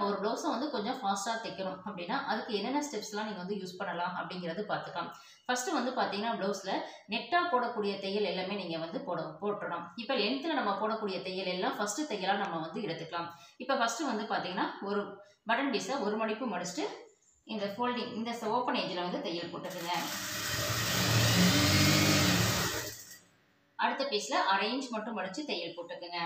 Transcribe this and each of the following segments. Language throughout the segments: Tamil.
ஒரு ப்ளவுஸை வந்து கொஞ்சம் ஃபாஸ்ட்டாக தைக்கணும் அப்படின்னா அதுக்கு என்னென்ன ஸ்டெப்ஸ்லாம் நீங்கள் வந்து யூஸ் பண்ணலாம் அப்படிங்கிறது பார்த்துக்கலாம் ஃபஸ்ட்டு வந்து பார்த்தீங்கன்னா ப்ளவுஸில் நெட்டாக போடக்கூடிய தையல் எல்லாமே நீங்கள் வந்து போட போட்டுடணும் இப்போ லென்த்தில் நம்ம போடக்கூடிய தையல் எல்லாம் ஃபஸ்ட்டு தையலாக நம்ம வந்து எடுத்துக்கலாம் இப்போ ஃபஸ்ட்டு வந்து பார்த்தீங்கன்னா ஒரு பட்டன் பீஸை ஒரு மடிப்பு மடிச்சுட்டு இந்த ஃபோல்டிங் இந்த ஓப்பன் ஏஜில் வந்து தையல் போட்டுக்குங்க அடுத்த பீஸில் அரை இன்ச் மட்டும் மடித்து தையல் போட்டுக்குங்க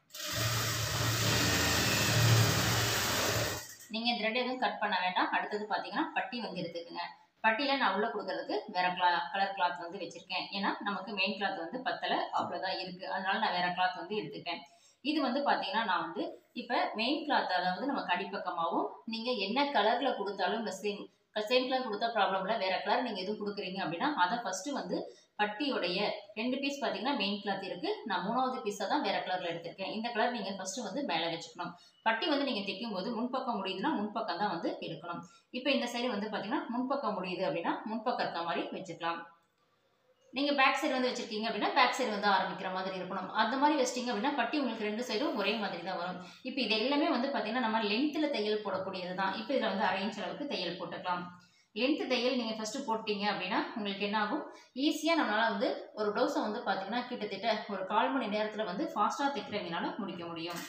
நீங்கள் த்ரெட் எதுவும் கட் பண்ண வேண்டாம் அடுத்தது பார்த்தீங்கன்னா பட்டி வந்து எடுத்துக்கோங்க பட்டியில் நான் உள்ள கொடுக்கறதுக்கு வேற கிளா கலர் கிளாத் வந்து வச்சுருக்கேன் ஏன்னா நமக்கு மெயின் கிளாத் வந்து பத்தலை அவ்வளோதான் இருக்குது அதனால நான் வேற கிளாத் வந்து எடுத்துக்கிட்டேன் இது வந்து பார்த்தீங்கன்னா நான் வந்து இப்போ மெயின் கிளாத் அதாவது நமக்கு அடிப்பக்கமாகவும் நீங்கள் என்ன கலரில் கொடுத்தாலும் இந்த சேம் சேம் கலர் கொடுத்தா ப்ராப்ளம் இல்லை வேற கலர் நீங்கள் எதுவும் கொடுக்குறீங்க அப்படின்னா அதை ஃபஸ்ட்டு வந்து பட்டியோடைய ரெண்டு பீஸ் பார்த்தீங்கன்னா மெயின் கிளாத் இருக்குது நான் மூணாவது பீஸாக தான் வேற கலரில் எடுத்திருக்கேன் இந்த கலர் நீங்கள் ஃபஸ்ட்டு வந்து மேலே வச்சுக்கணும் பட்டி வந்து நீங்கள் தைக்கும் போது முன்பக்கம் முடியுதுன்னா முன்பக்கம் தான் வந்து எடுக்கணும் இப்போ இந்த சைடு வந்து பார்த்தீங்கன்னா முன்பக்கம் முடியுது அப்படின்னா முன்பக்கம் இருக்க மாதிரி வச்சுக்கலாம் நீங்கள் பேக் சைடு வந்து வச்சிருக்கீங்க அப்படின்னா பேக் சைடு வந்து ஆரம்பிக்கிற மாதிரி இருக்கணும் அந்த மாதிரி வச்சிட்டிங்க அப்படின்னா பட்டி உங்களுக்கு ரெண்டு சைடும் ஒரே மாதிரி தான் வரும் இப்போ இது எல்லாமே வந்து பார்த்தீங்கன்னா நம்ம லென்த்தில் தையல் போடக்கூடியது தான் இப்போ இதில் வந்து அரை இன்ச் அளவுக்கு தையல் போட்டுக்கலாம் லென்த்து தையல் நீங்கள் ஃபஸ்ட்டு போட்டிங்க அப்படின்னா உங்களுக்கு என்ன ஆகும் ஈஸியாக நம்மளால் வந்து ஒரு ப்ளவுஸை வந்து பார்த்தீங்கன்னா கிட்டத்தட்ட ஒரு கால் மணி நேரத்தில் வந்து ஃபாஸ்ட்டாக தைக்கிறவங்களால முடிக்க முடியும்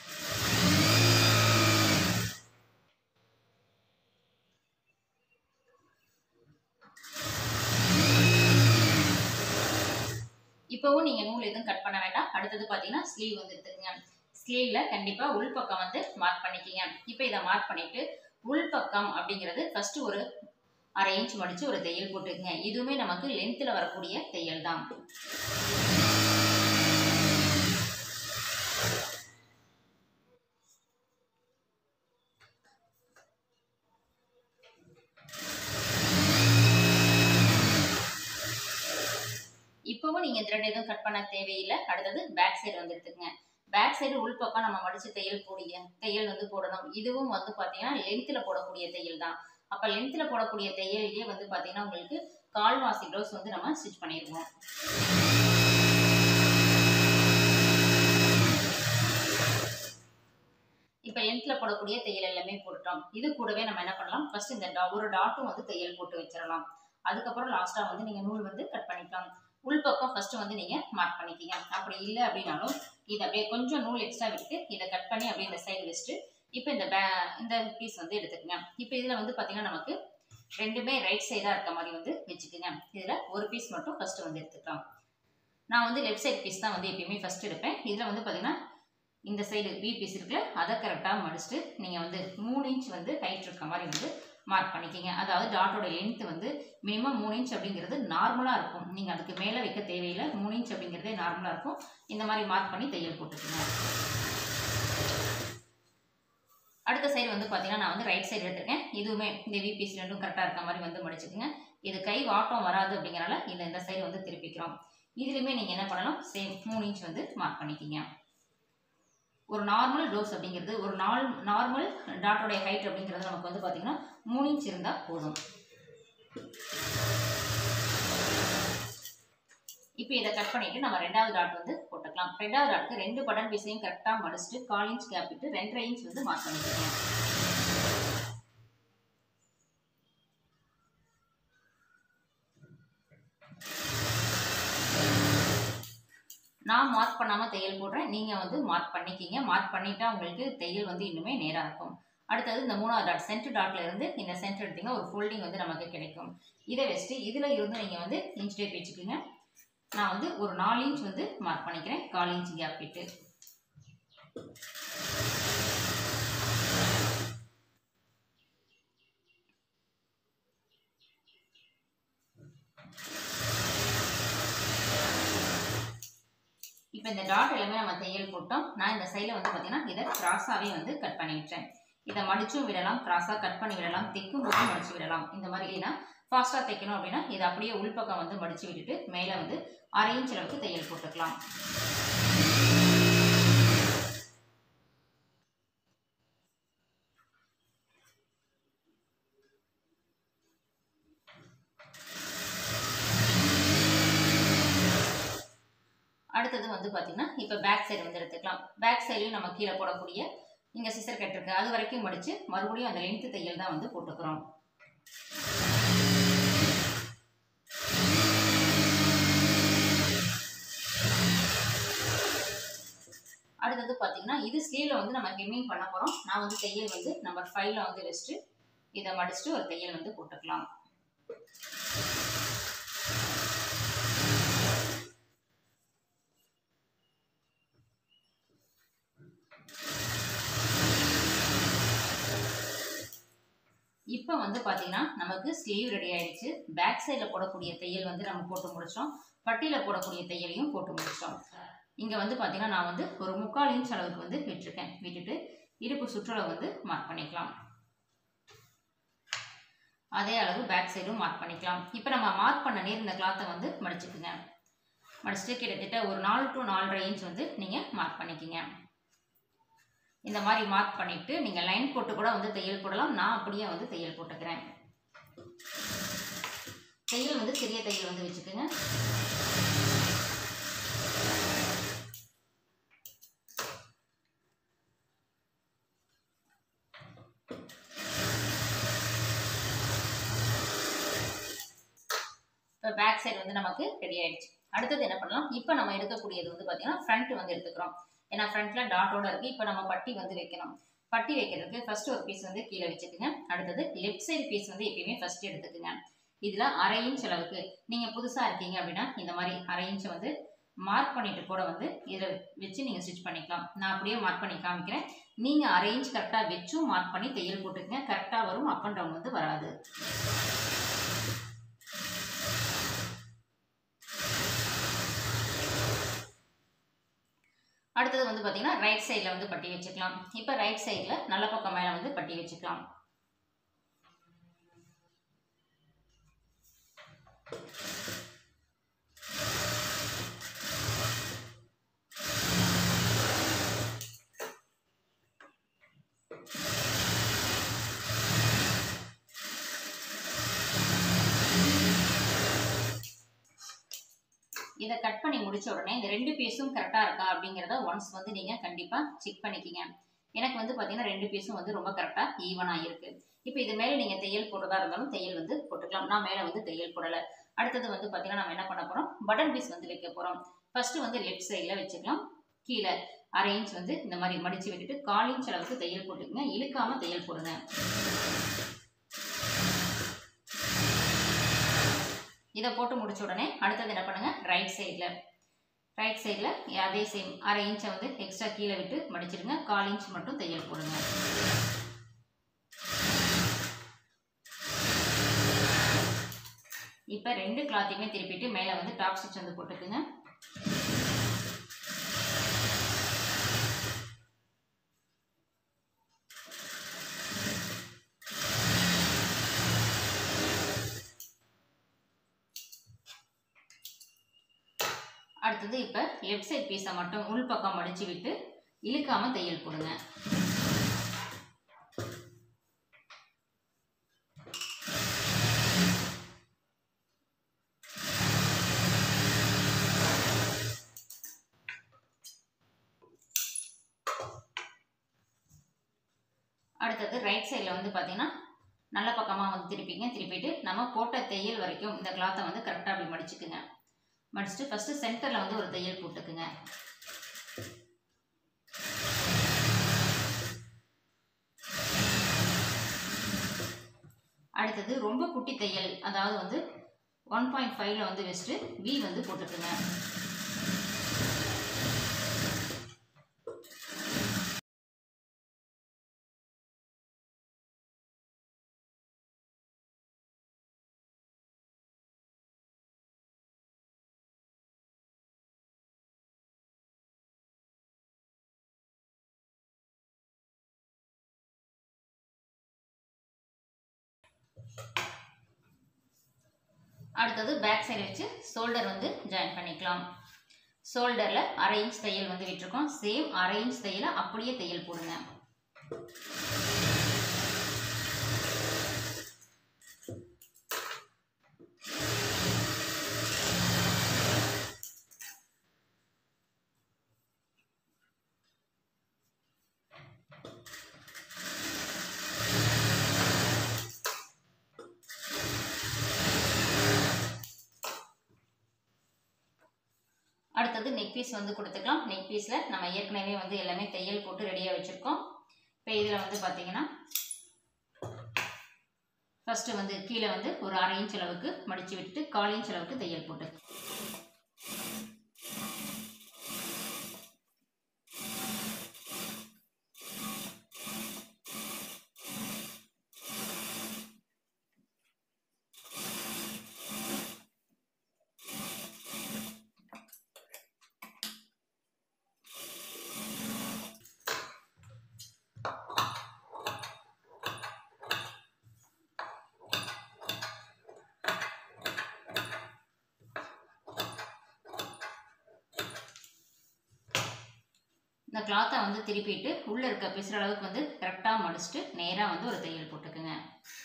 இப்போவும் நீங்கள் நூல் எதுவும் கட் பண்ண வேண்டாம் அடுத்தது பார்த்தீங்கன்னா ஸ்லீவ் வந்து எடுத்துக்கங்க ஸ்லீவில் கண்டிப்பாக உள்பக்கம் வந்து மார்க் பண்ணிக்கிங்க இப்போ இதை மார்க் பண்ணிவிட்டு உள்பக்கம் அப்படிங்கிறது ஃபஸ்ட்டு ஒரு அரை இன்ச் மடித்து ஒரு தையல் போட்டுக்குங்க இதுவுமே நமக்கு லென்த்தில் வரக்கூடிய தையல் தான் இப்போவும் நீங்கள் த்ரெட் எதுவும் கட் பண்ண தேவையில்லை அடுத்தது பேக் சைடு வந்து எடுத்துக்கங்க பேக் சைடு உள்பக்கம் நம்ம மடித்து தையல் போடிய தையல் வந்து போடணும் இதுவும் வந்து பார்த்தீங்கன்னா லென்த்தில் போடக்கூடிய தையல் தான் அப்போ லென்த்தில் போடக்கூடிய தையல்லையே வந்து பார்த்தீங்கன்னா உங்களுக்கு கால்வாசி ப்ளவுஸ் வந்து நம்ம ஸ்டிச் பண்ணிடுவோம் இப்போ லென்த்தில் போடக்கூடிய தையல் எல்லாமே போட்டுட்டோம் இது கூடவே நம்ம என்ன பண்ணலாம் ஃபர்ஸ்ட் இந்த டா ஒரு டாட்டும் வந்து தையல் போட்டு வச்சிடலாம் அதுக்கப்புறம் லாஸ்ட்டாக வந்து நீங்கள் நூல் வந்து கட் பண்ணிக்கலாம் உள்பக்கம் ஃபஸ்ட்டு வந்து நீங்கள் மார்க் பண்ணிக்கிங்க அப்படி இல்லை அப்படின்னாலும் இதை அப்படியே கொஞ்சம் நூல் எக்ஸ்ட்ரா விட்டு இதை கட் பண்ணி அப்படியே இந்த சைடு வச்சுட்டு இப்போ இந்த பே இந்த பீஸ் வந்து எடுத்துக்கங்க இப்போ இதில் வந்து பார்த்தீங்கன்னா நமக்கு ரெண்டுமே ரைட் சைடாக இருக்க மாதிரி வந்து வச்சுக்கோங்க இதில் ஒரு பீஸ் மட்டும் ஃபஸ்ட்டு வந்து எடுத்துக்கலாம் நான் வந்து லெஃப்ட் சைட் பீஸ் தான் வந்து எப்பயுமே ஃபஸ்ட் எடுப்பேன் இதில் வந்து பார்த்தீங்கன்னா இந்த சைடு பி பீஸ் இருக்குல்ல அதை கரெக்டாக மடிச்சுட்டு நீங்கள் வந்து மூணு இன்ச் வந்து ஹைட் இருக்க மாதிரி வந்து மார்க் பண்ணிக்கிங்க அதாவது டாட்டோட லென்த் வந்து மினிமம் மூணு இன்ச் அப்படிங்கிறது நார்மலாக இருக்கும் நீங்கள் அதுக்கு மேலே வைக்க தேவையில்லை மூணு இன்ச் அப்படிங்கிறதே நார்மலாக இருக்கும் இந்த மாதிரி மார்க் பண்ணி தையல் போட்டுக்கோங்க அடுத்த சைடு வந்து பார்த்தீங்கன்னா நான் வந்து ரைட் சைடு எடுத்துருக்கேன் இதுவுமே இந்த விபிசி ரெண்டும் கரெக்டாக இருக்க மாதிரி வந்து மடிச்சுக்கோங்க இது கை வாட்டம் வராது அப்படிங்கிறனால இதை இந்த சைடு வந்து திருப்பிக்கிறோம் இதுலையுமே நீங்கள் என்ன பண்ணணும் சேம் மூணு இன்ச் வந்து மார்க் பண்ணிக்கிங்க ஒரு நார்மல் ப்ளவுஸ் அப்படிங்கிறது ஒரு நால் நார்மல் டாட்டோடைய ஹைட் அப்படிங்கிறது நமக்கு வந்து பார்த்திங்கன்னா மூணு இன்ச் இருந்தால் போதும் இப்போ இதை கட் பண்ணிவிட்டு நம்ம ரெண்டாவது டாட் வந்து போட்டுக்கலாம் ரெண்டாவது டாட்க்கு ரெண்டு பட்டன் பீஸையும் கரெக்டாக மடிச்சுட்டு கால் இன்ச் கேப் விட்டு ரெண்டரை இன்ச் வந்து மார்க் பண்ணிக்கிறேன் நான் மார்க் பண்ணாமல் தையல் போடுறேன் நீங்கள் வந்து மார்க் பண்ணிக்கிங்க மார்க் பண்ணிட்டா உங்களுக்கு தையல் வந்து இன்னுமே நேராக இருக்கும் அடுத்தது இந்த மூணாவது டாட் சென்டர் டாட்ல இருந்து இந்த சென்டர் எடுத்தீங்க ஒரு ஃபோல்டிங் வந்து நமக்கு கிடைக்கும் இதை வச்சுட்டு இதில் இருந்து நீங்கள் வந்து இன்ச் டேப் வச்சுக்கோங்க நான் வந்து ஒரு நாலு இன்ச் வந்து மார்க் பண்ணிக்கிறேன் கால் இன்ச் கேப் விட்டு இப்போ இந்த டாட் எல்லாமே நம்ம தையல் போட்டோம் நான் இந்த சைடில் வந்து பார்த்தீங்கன்னா இதை கிராஸாகவே வந்து கட் பண்ணி விட்டுறேன் இதை மடிச்சும் விடலாம் கிராஸாக கட் பண்ணி விடலாம் தைக்கும் போது மடிச்சு விடலாம் இந்த மாதிரி ஏன்னா ஃபாஸ்ட்டாக தைக்கணும் அப்படின்னா இதை அப்படியே உள்பக்கம் வந்து மடிச்சு விட்டுட்டு மேலே வந்து அரை இன்ச் அளவுக்கு தையல் போட்டுக்கலாம் அடுத்தது வந்து பார்த்தீங்கன்னா இப்போ பேக் சைடு வந்து எடுத்துக்கலாம் பேக் சைட்லையும் நம்ம கீழே போடக்கூடிய இங்கே சிசர் கட்டிருக்கு அது வரைக்கும் மடித்து மறுபடியும் அந்த லென்த்து தையல் தான் வந்து போட்டுக்கிறோம் அடுத்தது பார்த்தீங்கன்னா இது ஸ்லீவில் வந்து நம்ம ஹெம்மிங் பண்ண போகிறோம் நான் வந்து தையல் வந்து நம்பர் ஃபைவ்ல வந்து வச்சுட்டு இதை மடிச்சுட்டு ஒரு தையல் வந்து போட்டுக்கலாம் இப்போ வந்து பார்த்தீங்கன்னா நமக்கு ஸ்லீவ் ரெடி ஆயிடுச்சு பேக் சைடில் போடக்கூடிய தையல் வந்து நம்ம போட்டு முடிச்சிட்டோம் பட்டியில் போடக்கூடிய தையலையும் போட்டு முடிச்சிட்டோம் இங்கே வந்து பார்த்தீங்கன்னா நான் வந்து ஒரு முக்கால் இன்ச் அளவுக்கு வந்து விட்டுருக்கேன் விட்டுட்டு இடுப்பு சுற்றளவு வந்து மார்க் பண்ணிக்கலாம் அதே அளவு பேக் சைடும் மார்க் பண்ணிக்கலாம் இப்போ நம்ம மார்க் பண்ண நேர் இந்த கிளாத்தை வந்து மடிச்சுக்குங்க மடிச்சுட்டு கிட்டத்தட்ட ஒரு நாலு டு நாலரை இன்ச் வந்து நீங்கள் மார்க் பண்ணிக்கிங்க இந்த மாதிரி மார்க் பண்ணிவிட்டு நீங்கள் லைன் போட்டு கூட வந்து தையல் போடலாம் நான் அப்படியே வந்து தையல் போட்டுக்கிறேன் தையல் வந்து சிறிய தையல் வந்து வச்சுக்கோங்க இப்போ பேக் சைடு வந்து நமக்கு ரெடி ஆயிடுச்சு அடுத்தது என்ன பண்ணலாம் இப்போ நம்ம எடுக்கக்கூடியது வந்து பார்த்தீங்கன்னா ஃப்ரண்ட் வந்து எடுத்துக்கிறோம் ஏன்னா ஃப்ரண்ட்டில் டாட்டோட இருக்குது இப்போ நம்ம பட்டி வந்து வைக்கணும் பட்டி வைக்கிறதுக்கு ஃபர்ஸ்ட் ஒரு பீஸ் வந்து கீழே வச்சுக்கோங்க அடுத்தது லெஃப்ட் சைடு பீஸ் வந்து எப்பயுமே ஃபர்ஸ்ட் எடுத்துக்கோங்க இதில் அரை இன்ச் அளவுக்கு நீங்கள் புதுசாக இருக்கீங்க அப்படின்னா இந்த மாதிரி அரை இன்ச்சை வந்து மார்க் பண்ணிட்டு கூட வந்து இதில் வச்சு நீங்கள் ஸ்டிச் பண்ணிக்கலாம் நான் அப்படியே மார்க் பண்ணி காமிக்கிறேன் நீங்கள் அரை இன்ச் கரெக்டாக வச்சும் மார்க் பண்ணி தையல் போட்டுக்கங்க கரெக்டாக வரும் அப் அண்ட் டவுன் வந்து வராது அடுத்தது வந்து பார்த்தீங்கன்னா ரைட் சைடில் வந்து பட்டி வச்சுக்கலாம் இப்போ ரைட் சைடில் நல்ல பக்கம் மேலே வந்து பட்டி வச்சுக்கலாம் இதை கட் பண்ணி முடிச்ச உடனே இந்த ரெண்டு பீஸும் கரெக்டாக இருக்கா அப்படிங்கிறத ஒன்ஸ் வந்து நீங்கள் கண்டிப்பாக செக் பண்ணிக்கிங்க எனக்கு வந்து பார்த்தீங்கன்னா ரெண்டு பீஸும் வந்து ரொம்ப கரெக்டாக ஈவனாக இருக்குது இப்போ இது மேலே நீங்கள் தையல் போடுறதா இருந்தாலும் தையல் வந்து போட்டுக்கலாம் நான் மேலே வந்து தையல் போடலை அடுத்தது வந்து பார்த்தீங்கன்னா நம்ம என்ன பண்ண போகிறோம் பட்டன் பீஸ் வந்து வைக்க போகிறோம் ஃபஸ்ட்டு வந்து லெஃப்ட் சைடில் வச்சுக்கலாம் கீழே அரை இன்ச் வந்து இந்த மாதிரி மடித்து விட்டுட்டு கால் இன்ச் அளவுக்கு தையல் போட்டுக்கங்க இழுக்காமல் தையல் போடுங்க இதை போட்டு முடிச்ச உடனே அடுத்தது என்ன பண்ணுங்க ரைட் சைடில் ரைட் சைடில் அதே சேம் அரை இன்ச்சை வந்து எக்ஸ்ட்ரா கீழே விட்டு மடிச்சிடுங்க கால் இன்ச் மட்டும் தையல் போடுங்க இப்போ ரெண்டு கிளாத்தையுமே திருப்பிட்டு மேலே வந்து டாப் ஸ்டிச் வந்து போட்டுக்குங்க அடுத்தது இப்போ லெஃப்ட் சைட் பீஸை மட்டும் உள் பக்கம் மடிச்சு விட்டு இழுக்காம தையல் போடுங்க அடுத்தது ரைட் சைடில் வந்து பார்த்தீங்கன்னா நல்ல பக்கமாக வந்து திருப்பிங்க திருப்பிட்டு நம்ம போட்ட தையல் வரைக்கும் இந்த கிளாத்தை வந்து கரெக்டாக அப்படி மடிச்சுக்குங்க மடிச்சுட்டு ஃபஸ்ட்டு சென்டரில் வந்து ஒரு தையல் போட்டுக்குங்க அடுத்தது ரொம்ப குட்டி தையல் அதாவது வந்து ஒன் பாயிண்ட் ஃபைவ்ல வந்து வச்சுட்டு வி வந்து போட்டுக்குங்க அடுத்தது பேக் சைடு வச்சு ஷோல்டர் வந்து ஜாயின் பண்ணிக்கலாம் ஷோல்டரில் அரை இன்ச் தையல் வந்து விட்டுருக்கோம் சேம் அரை இன்ச் தையலை அப்படியே தையல் போடுங்க அடுத்தது நெக் பீஸ் வந்து கொடுத்துக்கலாம் நெக் பீஸில் நம்ம ஏற்கனவே வந்து எல்லாமே தையல் போட்டு ரெடியாக வச்சுருக்கோம் இப்போ இதில் வந்து பார்த்தீங்கன்னா ஃபஸ்ட்டு வந்து கீழே வந்து ஒரு அரை இன்ச் அளவுக்கு மடித்து விட்டுட்டு கால் இன்ச் அளவுக்கு தையல் போட்டு இந்த கிளாத்தை வந்து திருப்பிட்டு உள்ளே இருக்க பிசுற அளவுக்கு வந்து கரெக்டாக மடிச்சுட்டு நேராக வந்து ஒரு தையல் போட்டுக்குங்க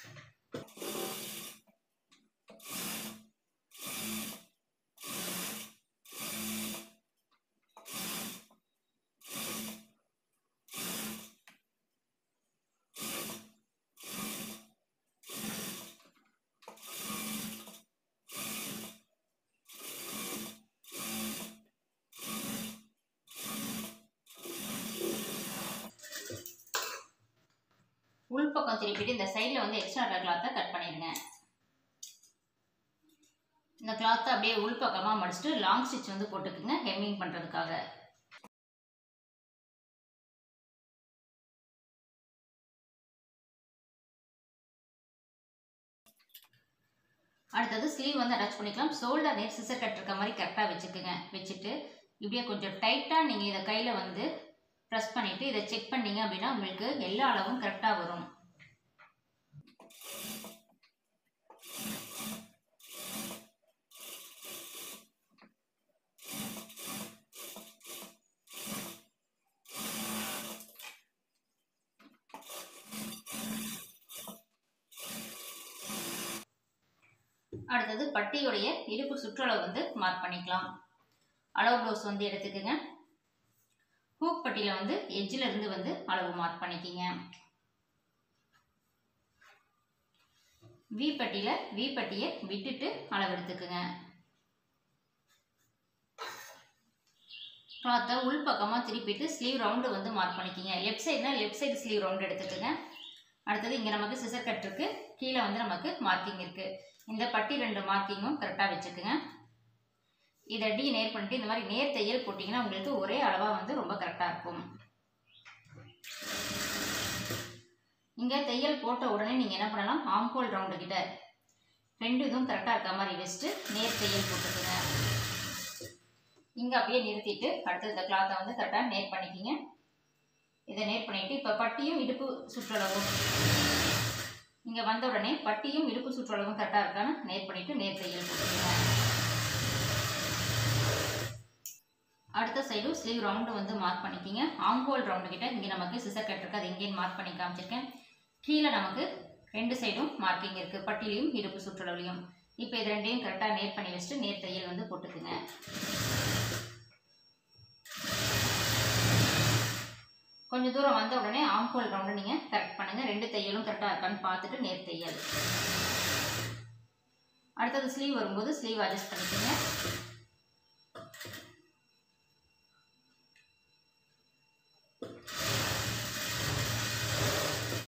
உள்பக்கம் திருப்பிட்டு இந்த சைடில் வந்து எக்ஸ்ட்ரா இருக்க கிளாத்தை கட் பண்ணிடுங்க இந்த கிளாத்தை அப்படியே உள்பக்கமாக மடிச்சுட்டு லாங் ஸ்டிச் வந்து போட்டுக்குங்க ஹெம்மிங் பண்ணுறதுக்காக அடுத்தது ஸ்லீவ் வந்து அட்டாச் பண்ணிக்கலாம் ஷோல்டர் நேர் சிசர் கட் இருக்க மாதிரி கரெக்டாக வச்சுக்குங்க வச்சுட்டு இப்படியே கொஞ்சம் டைட்டாக நீங்கள் இதை கையில் வந்து ப்ரெஸ் பண்ணிவிட்டு இதை செக் பண்ணீங்க அப்படின்னா உங்களுக்கு எல்லா அளவும் கரெக்டாக வரும் அடுத்தது பட்டியுடைய இடுப்பு சுற்றளவு வந்து மார்க் பண்ணிக்கலாம் அளவு ப்ளவுஸ் வந்து எடுத்துக்கோங்க ஹூக் பட்டியில் வந்து எட்ஜில் இருந்து வந்து அளவு மார்க் பண்ணிக்கிங்க வி பட்டியில் வி பட்டியை விட்டுட்டு அளவு எடுத்துக்குங்க கிளாத்தை உள் பக்கமாக திருப்பிட்டு ஸ்லீவ் ரவுண்டு வந்து மார்க் பண்ணிக்கிங்க லெஃப்ட் சைடுனா லெஃப்ட் சைடு ஸ்லீவ் ரவுண்டு எடுத்துக்கோங்க அடுத்தது இங்கே நமக்கு சிசர் கட் இருக்கு கீழே வந்து நமக்கு மார்க்கிங் இருக்குது இந்த பட்டி ரெண்டு மார்க்கிங்கும் கரெக்டாக வச்சுக்குங்க இதை டி நேர் பண்ணிட்டு இந்த மாதிரி நேர் தையல் போட்டிங்கன்னா உங்களுக்கு ஒரே அளவாக வந்து ரொம்ப கரெக்டாக இருக்கும் இங்கே தையல் போட்ட உடனே நீங்கள் என்ன பண்ணலாம் ஆம்கோல் ரவுண்டு கிட்ட ரெண்டு இதுவும் கரெக்டாக இருக்க மாதிரி வச்சுட்டு நேர் தையல் போட்டுக்குங்க இங்கே அப்படியே நிறுத்திட்டு அடுத்து இந்த கிளாத்தை வந்து கரெக்டாக நேர் பண்ணிக்கிங்க இதை நேர் பண்ணிட்டு இப்போ பட்டியும் இடுப்பு சுற்றளவும் இங்கே வந்த உடனே பட்டியும் இடுப்பு சுற்றளவும் கரெக்டாக இருக்கான்னு நேர் பண்ணிட்டு நேர் தையல் போட்டுக்கோங்க அடுத்த சைடும் ஸ்லீவ் ரவுண்டு வந்து மார்க் பண்ணிக்கிங்க ஆம்போல் ரவுண்டு கிட்ட இங்கே நமக்கு சிசர் கட் இருக்கு அது இங்கேயும் மார்க் பண்ணி காமிச்சிருக்கேன் கீழே நமக்கு ரெண்டு சைடும் மார்க்கிங் இருக்குது பட்டிலையும் இடுப்பு சுற்றளவுலையும் இப்போ இது ரெண்டையும் கரெக்டாக நேர் பண்ணி வச்சுட்டு நேர் தையல் வந்து போட்டுக்குங்க கொஞ்சம் தூரம் வந்த உடனே ஆம்கோல் ரவுண்டு நீங்கள் கரெக்ட் பண்ணுங்கள் ரெண்டு தையலும் கரெக்டாக இருக்கான்னு பார்த்துட்டு நேர் தையல் அடுத்தது ஸ்லீவ் வரும்போது ஸ்லீவ் அட்ஜஸ்ட் பண்ணிக்கோங்க